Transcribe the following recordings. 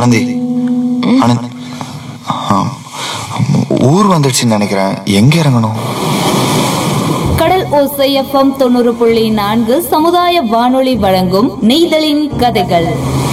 ஆனந்தி ஆனந்த் ஆ, ஊர் வந்துடுச்சுன்னு நினைக்கிறேன் எங்க இறங்கணும் கடல் ஓசை எஃப்எம் தொண்ணூறு புள்ளி நான்கு சமுதாய வானொலி வழங்கும் நெய்தலின் கதைகள்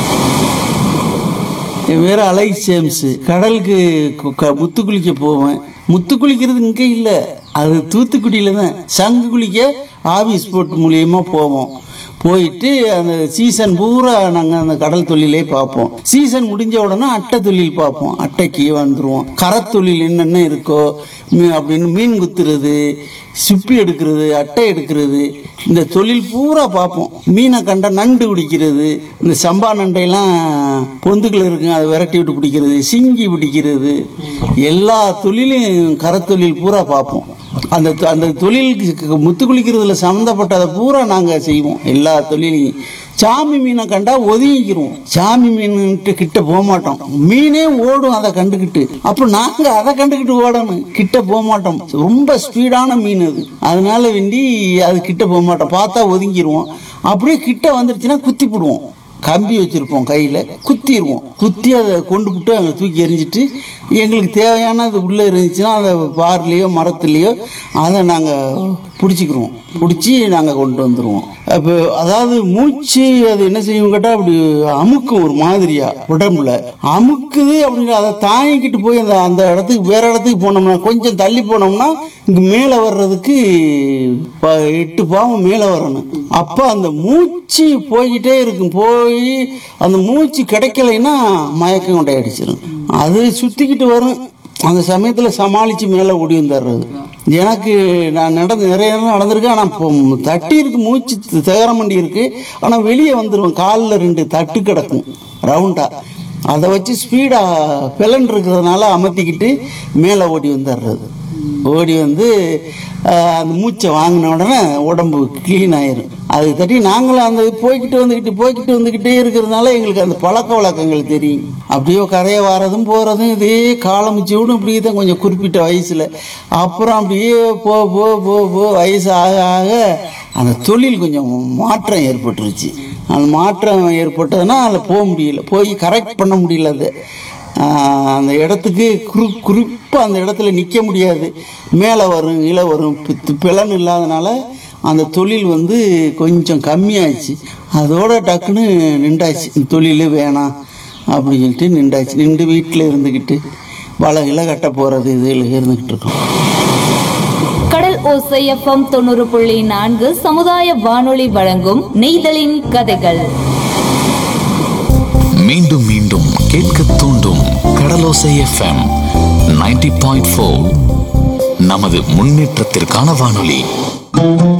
என் பேர் அலைக் ஜேம்ஸ் கடலுக்கு கு- க- முத்து குளிக்க போவேன் முத்து குளிக்கிறது இங்கே இல்லை அது தூத்துக்குடியில தான் சங்கு குளிக்க ஆபீஸ் போட் மூலியமா போவோம் போயிட்டு அந்த சீசன் பூரா நாங்கள் அந்த கடல் தொழிலே பார்ப்போம் சீசன் முடிஞ்ச உடனே அட்டை தொழில் பார்ப்போம் அட்டைக்கு வந்துருவோம் கரத்தொழில் என்னென்ன இருக்கோ மீ- அப்படின்னு மீன் குத்துறது சிப்பி எடுக்கிறது அட்டை எடுக்கிறது இந்த தொழில் பூரா பார்ப்போம் மீனை கண்ட நண்டு பிடிக்கிறது இந்த சம்பா நண்டையெல்லாம் பொந்துக்குள்ள இருக்குங்க அதை விரட்டி விட்டு பிடிக்கிறது சிங்கி பிடிக்கிறது எல்லா தொழிலும் கரத்தொழில் பூரா பார்ப்போம் அந்த தொ- அந்த தொழிலுக்கு முத்து குளிக்கிறதுல சம்மந்தப்பட்டதை பூரா நாங்கள் செய்வோம் எல்லா தொழிலையும் சாமி மீனை கண்டா ஒதுங்கிக்கிறோம் சாமி மீன்ட்டு கிட்ட போக மாட்டோம் மீனே ஓடும் அதை கண்டுக்கிட்டு அப்போ நாங்க அதை கண்டுக்கிட்டு ஓடணும் கிட்ட போக மாட்டோம் ரொம்ப ஸ்பீடான மீன் அது அதனால வேண்டி அது கிட்ட போக மாட்டோம் பார்த்தா ஒதுங்கிடுவோம் அப்படியே கிட்ட வந்துருச்சுன்னா குத்தி போடுவோம் கம்பி வச்சிருப்போம் கையில குத்திடுவோம் குத்தி அதை கொண்டு விட்டு அங்கே தூக்கி எறிஞ்சிட்டு எங்களுக்கு தேவையானது உள்ளே இருந்துச்சுன்னா அதை பார்லையோ மரத்துலேயோ அதை நாங்கள் பிடிச்சிக்கிருவோம் பிடிச்சி நாங்கள் கொண்டு வந்துடுவோம் அப்போ அதாவது மூச்சு அது என்ன செய்யும் கேட்டால் அப்படி அமுக்கும் ஒரு மாதிரியா உடம்புல அமுக்குது அப்படின்னு அதை தாங்கிக்கிட்டு போய் அந்த அந்த இடத்துக்கு வேற இடத்துக்கு போனோம்னா கொஞ்சம் தள்ளி போனோம்னா இங்கே மேலே வர்றதுக்கு ப- எட்டு பாவம் மேலே வரணும் அப்போ அந்த மூச்சு போய்கிட்டே இருக்கும் போய் அந்த மூச்சு கிடைக்கலைன்னா மயக்கம் கொண்டே அடிச்சிடும் அது சுற்றிக்கிட்டு வரும் அந்த சமயத்தில் சமாளித்து மேலே ஓடி வந்துடுறது எனக்கு நான் நடந்து நிறைய நேரம் நடந்திருக்கேன் ஆனால் இப்போ தட்டி இருக்கு மூச்சு தகரம் பண்ணி இருக்கு ஆனால் வெளியே வந்துடும் காலில் ரெண்டு தட்டு கிடக்கும் ரவுண்டாக அதை வச்சு ஸ்பீடாக பிளன் இருக்கிறதுனால அமர்த்திக்கிட்டு மேலே ஓடி வந்துடுறது ஓடி வந்து ஆஹ், அந்த மூச்சை வாங்கின உடனே உடம்பு க்ளீன் ஆயிரும் அது தட்டி நாங்களும் அந்த போய்கிட்டு வந்துக்கிட்டு போய்கிட்டு வந்துக்கிட்டே இருக்கிறதுனால எங்களுக்கு அந்த பழக்க வழக்கங்கள் தெரியும் அப்படியே கரையை வாரதும் போகிறதும் இதே காலமிச்சு விடும் இப்படியே தான் கொஞ்சம் குறிப்பிட்ட வயசில் அப்புறம் அப்படியே போ போ போ போ வயசு ஆக ஆக அந்த தொழில் கொஞ்சம் மாற்றம் ஏற்பட்டுருச்சு அந்த மாற்றம் ஏற்பட்டதுன்னா அதில் போக முடியல போய் கரெக்ட் பண்ண முடியல அது ஆஹ் அந்த இடத்துக்கு குறு குறிப்பாக அந்த இடத்துல நிற்க முடியாது மேலே வரும் கீழே வரும் பித்து பிளன் இல்லாதனால அந்த தொழில் வந்து கொஞ்சம் கம்மியாச்சு அதோட டக்குன்னு நின்றாச்சு இந்த தொழில் வேணாம் அப்படின்னு சொல்லிட்டு நின்றாச்சு நின்று வீட்டில் இருந்துக்கிட்டு வலைகளை கட்ட போகிறது இதில் இருந்துக்கிட்டு இருக்கோம் கடல் ஓசை எஃப்எம் தொண்ணூறு புள்ளி நான்கு சமுதாய வானொலி வழங்கும் நெய்தலின் கதைகள் மீண்டும் மீண்டும் கேட்க தூண்டும் கடலோசை எஃப்எம் 90.4 பாயிண்ட் நமது முன்னேற்றத்திற்கான வானொலி